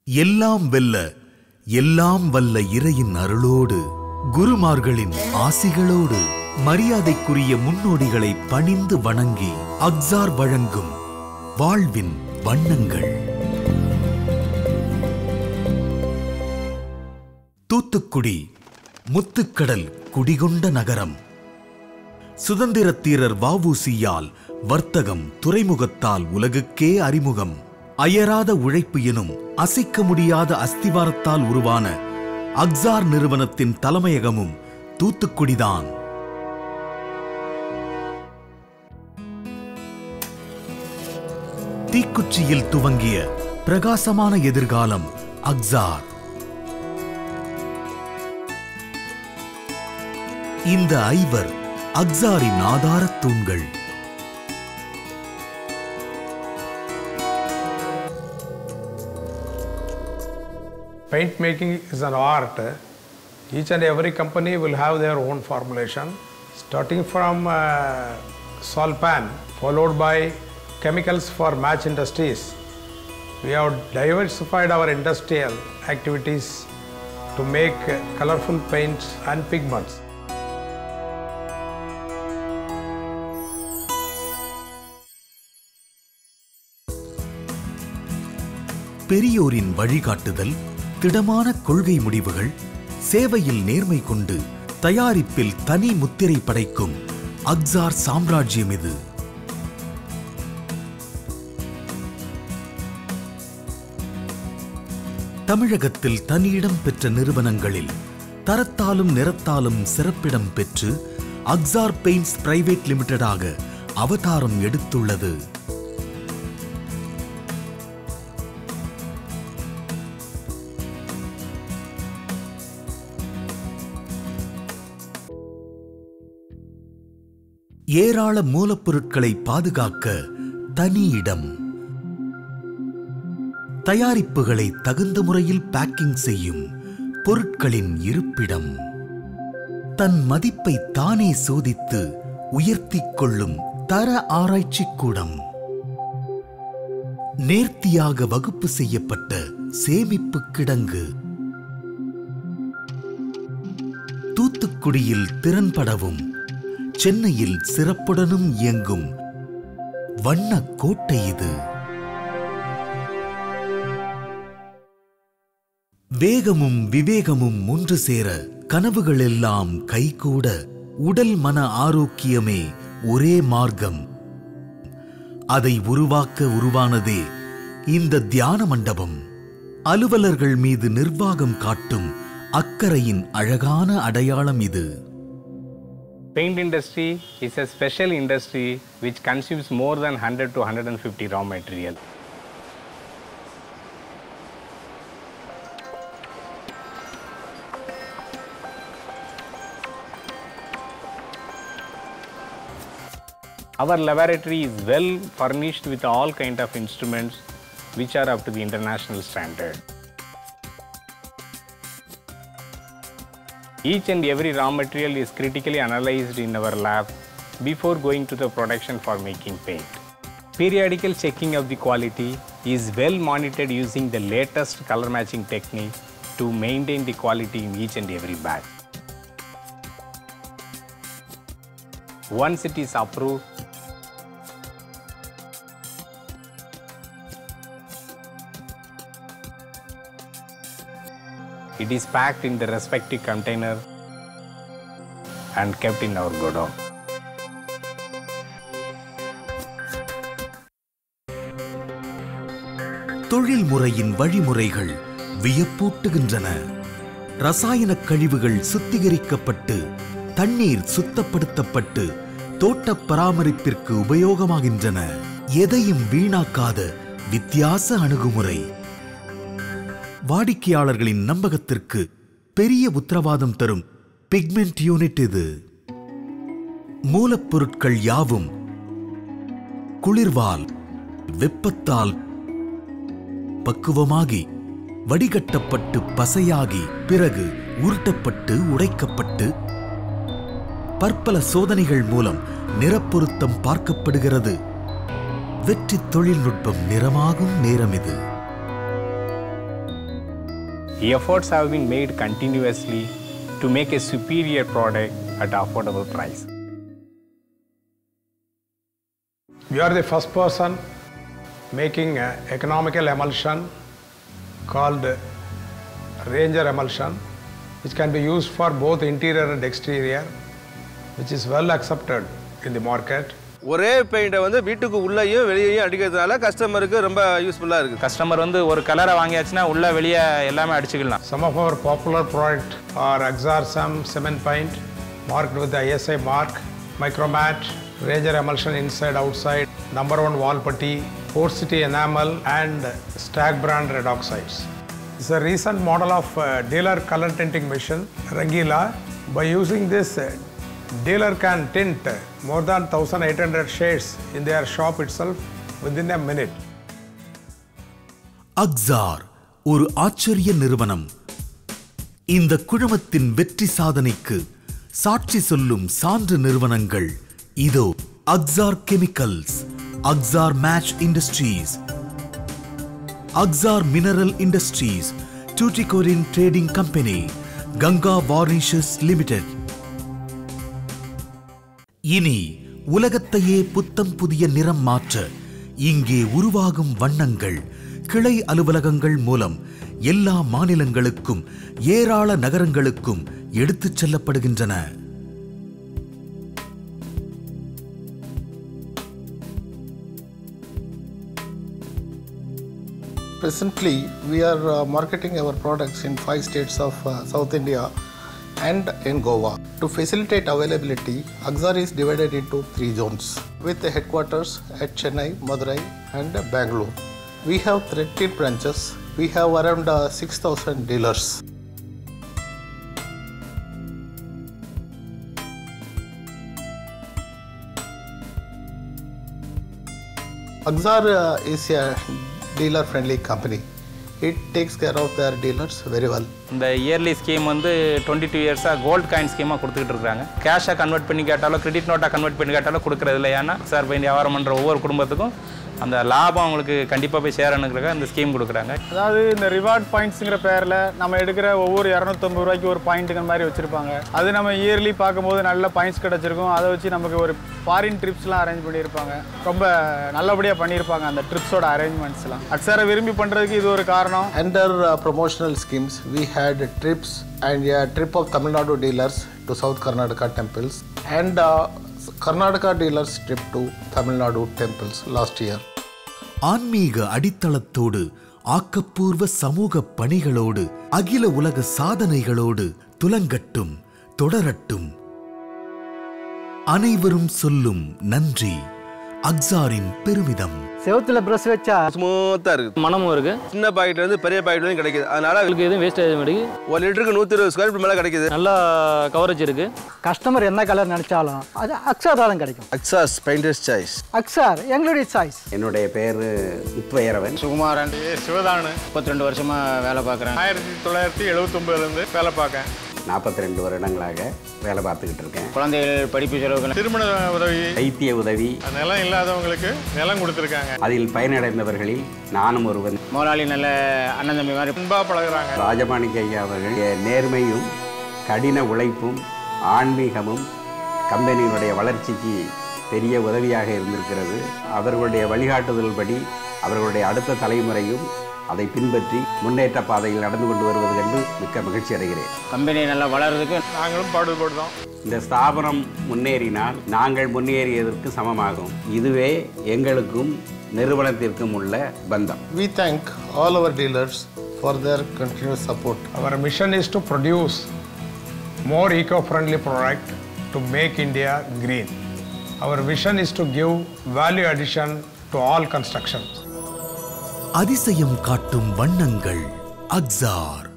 எல்லாம் வெல்ல எல்லாம் வல்ல இறையின் அருளோடு குருமார்களின் ஆசிகளோடு மரியாதைக்குரிய முன்னோடிகளை பணிந்து வணங்கி அக்சார் வழங்கும் வாழ்வின் வண்ணங்கள் தூத்துக்குடி முத்துக்கடல் குடிகொண்ட நகரம் சுதந்திரத் தீரர் வஉசியால் வர்த்தகம் துறைமுகத்தால் உலகுக்கே அறிமுகம் அயராத உழைப்பு எனும் அசைக்க முடியாத அஸ்திவாரத்தால் உருவான அக்சார் நிறுவனத்தின் தலைமையகமும் தூத்துக்குடிதான் தீக்குச்சியில் துவங்கிய பிரகாசமான எதிர்காலம் அக்சார் இந்த ஐவர் அக்சாரின் ஆதாரத் தூண்கள் Paint making is an art. Each and every company will have their own formulation, starting from uh, salt pan, followed by chemicals for match industries. We have diversified our industrial activities to make uh, colorful paints and pigments. பெரியோரின் வழிகாட்டுதல் திடமான கொள்கை முடிவுகள் சேவையில் நேர்மை கொண்டு தயாரிப்பில் தனி முத்திரை படைக்கும் அக்சார் சாம்ராஜ்யம் இது தமிழகத்தில் தனியிடம் பெற்ற நிறுவனங்களில் தரத்தாலும் நிறத்தாலும் சிறப்பிடம் பெற்று அக்சார் பெயிண்ட்ஸ் பிரைவேட் லிமிடெடாக அவதாரம் எடுத்துள்ளது ஏராள மூலப்பொருட்களை பாதுகாக்க தனி இடம் தயாரிப்புகளை தகுந்த முறையில் பேக்கிங் செய்யும் பொருட்களின் இருப்பிடம் தன் மதிப்பை தானே சோதித்து உயர்த்திக் கொள்ளும் தர ஆராய்ச்சி கூடம் நேர்த்தியாக வகுப்பு செய்யப்பட்ட சேமிப்பு கிடங்கு தூத்துக்குடியில் திறன்படவும் சென்னையில் சிறப்புடனும் இயங்கும் வண்ணக் கோட்டை இது வேகமும் விவேகமும் ஒன்று சேர கனவுகள் எல்லாம் கைகூட உடல் மன ஆரோக்கியமே ஒரே மார்க்கம் அதை உருவாக்க உருவானதே இந்த தியான மண்டபம் அலுவலர்கள் மீது நிர்வாகம் காட்டும் அக்கறையின் அழகான அடையாளம் இது Paint industry is a special industry which consumes more than 100 to 150 raw material. Our laboratory is well furnished with all kind of instruments which are up to the international standard. Each and every raw material is critically analyzed in our lab before going to the production for making paint. Periodical checking of the quality is well monitored using the latest color matching technique to maintain the quality in each and every batch. Once it is approved, it is packed in the respective container and kept in our godown. தொழில்முறையின் வழிமுறைகள் வியப்பூட்டுகின்றன ரசாயனக் கழிவுகள் சுத்திகரிக்கப்பட்டு தண்ணீர் சுத்தப்படுத்தப்பட்டு தோட்ட பராமரிப்பிற்கு உபயோகமாகின்றன எதையும் வீணாக்காத வித்தியாச அணுகுமுறை வாடிக்கையாளர்களின் நம்பகத்திற்கு பெரிய உத்தரவாதம் தரும் பிக்மெண்ட் யூனிட் இது மூலப்பொருட்கள் யாவும் குளிர்வால் வெப்பத்தால் பக்குவமாகி வடிகட்டப்பட்டு பசையாகி பிறகு உருட்டப்பட்டு உடைக்கப்பட்டு பற்பல சோதனைகள் மூலம் நிறப்பொருத்தம் பார்க்கப்படுகிறது வெற்றி தொழில்நுட்பம் நிறமாகும் நேரம் இது Efforts have been made continuously to make a superior product at affordable price. We are the first person making a economical emulsion called Ranger emulsion, which can be used for both interior and exterior, which is well accepted in the market. ஒரே பெயிண்டை வந்து வீட்டுக்கு உள்ளேயும் வெளியேயும் அடிக்கிறதுனால கஸ்டமருக்கு ரொம்ப யூஸ்ஃபுல்லாக இருக்குது customer வந்து ஒரு கலரை வாங்கியாச்சுன்னா உள்ள வெளியே எல்லாமே அடிச்சுக்கலாம் Some of our popular product are Exarsam cement paint marked with the ISI mark, Micromat, Ranger emulsion inside outside, number one wall putty, porosity enamel and Stag brand red oxides. It's a recent model of uh, dealer color tinting machine, Rangila. By using this, uh, dealer can tint more than 1800 shades in their shop itself within a minute. அக்ஸார் ஒரு ஆச்சரிய நிறுவனம் இந்த குழுமத்தின் வெற்றி சாதனைக்கு சாட்சி சொல்லும் சான்று நிறுவனங்கள் இதோ Aksar chemicals Aksar match industries Aksar mineral industries Tuticorin trading company Ganga varnishes limited இனி உலகத்தையே புத்தம் புதிய நிறம் மாற்ற இங்கே உருவாகும் வண்ணங்கள் கிளை அலுவலகங்கள் மூலம் எல்லா மாநிலங்களுக்கும் ஏராள நகரங்களுக்கும் எடுத்துச் செல்லப்படுகின்றன Presently, we are uh, marketing our products in five states of uh, South India and in Goa. To facilitate availability, Axar is divided into three zones with the headquarters at Chennai, Madurai, and Bangalore. We have 13 branches. We have around uh, 6,000 dealers. Axar uh, is a dealer friendly company. It takes care of their dealers very well. இந்த yearly scheme வந்து twenty two இயர்ஸாக gold coin ஸ்கீமாக கொடுத்துக்கிட்டு இருக்காங்க கேஷாக convert பண்ணி கேட்டாலும் credit நோட்டாக convert பண்ணி கேட்டாலும் கொடுக்குறது இல்லை ஏன்னா சார் இப்போ வியாபாரம் பண்ணுற ஒவ்வொரு குடும்பத்துக்கும் அந்த லாபம் அவங்களுக்கு கண்டிப்பாக போய் சேரணுங்கிறக்காக இந்த ஸ்கீம் கொடுக்குறாங்க அதாவது இந்த ரிவார்ட் பாயிண்ட்ஸுங்கிற பேரில் நம்ம எடுக்கிற ஒவ்வொரு இரநூத்தம்பது ரூபாய்க்கு ஒரு பாயிண்ட்டுங்கிற மாதிரி வச்சுருப்பாங்க அது நம்ம இயர்லி பார்க்கும்போது நல்ல பாயிண்ட்ஸ் கிடச்சிருக்கும் அதை வச்சு நமக்கு ஒரு ஃபாரின் ட்ரிப்ஸ்லாம் அரேஞ்ச் பண்ணியிருப்பாங்க ரொம்ப நல்லபடியாக பண்ணியிருப்பாங்க அந்த ட்ரிப்ஸோட அரேஞ்ச்மெண்ட்ஸ்லாம் அக்ஸாரை விரும்பி பண்ணுறதுக்கு இது ஒரு காரணம் Under uh, promotional schemes, we had trips and a trip of Tamil Nadu dealers to South Karnataka temples and uh, Karnataka dealers trip to Tamil Nadu temples last year. ஆன்மீக அடித்தளத்தோடு ஆக்கப்பூர்வ சமூக பணிகளோடு அகில உலக சாதனைகளோடு துலங்கட்டும் தொடரட்டும் அனைவரும் சொல்லும் நன்றி அக்ஸாரின் பெருமிதம் செவுத்துல ப்ரஷ் வச்சா ஸ்மூத்தாக இருக்குது மனமும் இருக்கு சின்ன பாக்கெட் வந்து பெரிய பாக்கெட் வரையும் கிடைக்குது அதனால உங்களுக்கு எதுவும் வேஸ்ட் ஆக மாட்டேங்குது ஒரு லிட்டருக்கு நூற்றி இருபது ஸ்கொயர் ஃபீட் மேலே கிடைக்குது நல்லா கவரேஜ் இருக்கு கஸ்டமர் என்ன கலர் நினைச்சாலும் அது அக்ஸார் தான் கிடைக்கும் அக்ஸாஸ் பெயிண்டர்ஸ் சாய்ஸ் அக்ஸார் எங்களுடைய சாய்ஸ் என்னுடைய பேர் முத்துவையரவன் சுகுமாரன் சிவதானு முப்பத்தி ரெண்டு வருஷமா வேலை பார்க்குறேன் ஆயிரத்தி தொள்ளாயிரத்தி எழுபத்தொம்பதுலேருந்து வேலை பார்க்கேன் நாற்பத்தி ரெண்டு வருடங்களாக வேலை பார்த்துக்கிட்டு இருக்கேன் குழந்தைகள் படிப்பு செலவுக்கு திருமண உதவி வைத்திய உதவி நிலம் இல்லாதவங்களுக்கு நிலம் கொடுத்துருக்காங்க அதில் பயனடைந்தவர்களில் நானும் ஒருவன் முதலாளி நல்ல அண்ணன் தம்பி மாதிரி அன்பாக பழகுறாங்க ராஜமாணிக்க ஐயா அவர்கள் நேர்மையும் கடின உழைப்பும் ஆன்மீகமும் கம்பெனியினுடைய வளர்ச்சிக்கு பெரிய உதவியாக இருந்திருக்கிறது அவர்களுடைய வழிகாட்டுதல்படி அவர்களுடைய அடுத்த தலைமுறையும் அதை பின்பற்றி முன்னேற்ற பாதையில் நடந்து கொண்டு வருவது கண்டு மிக்க மகிழ்ச்சி அடைகிறேன் கம்பெனி நல்லா வளர்றதுக்கு நாங்களும் பாடுபடுறோம் இந்த ஸ்தாபனம் முன்னேறினால் நாங்கள் முன்னேறியதற்கு சமமாகும் இதுவே எங்களுக்கும் நிறுவனத்திற்கும் உள்ள பந்தம் We thank all our dealers for their continuous support. Our mission is to produce more eco-friendly product to make India green. Our vision is to give value addition to all construction. அதிசயம் காட்டும் வண்ணங்கள் அக்ஸார்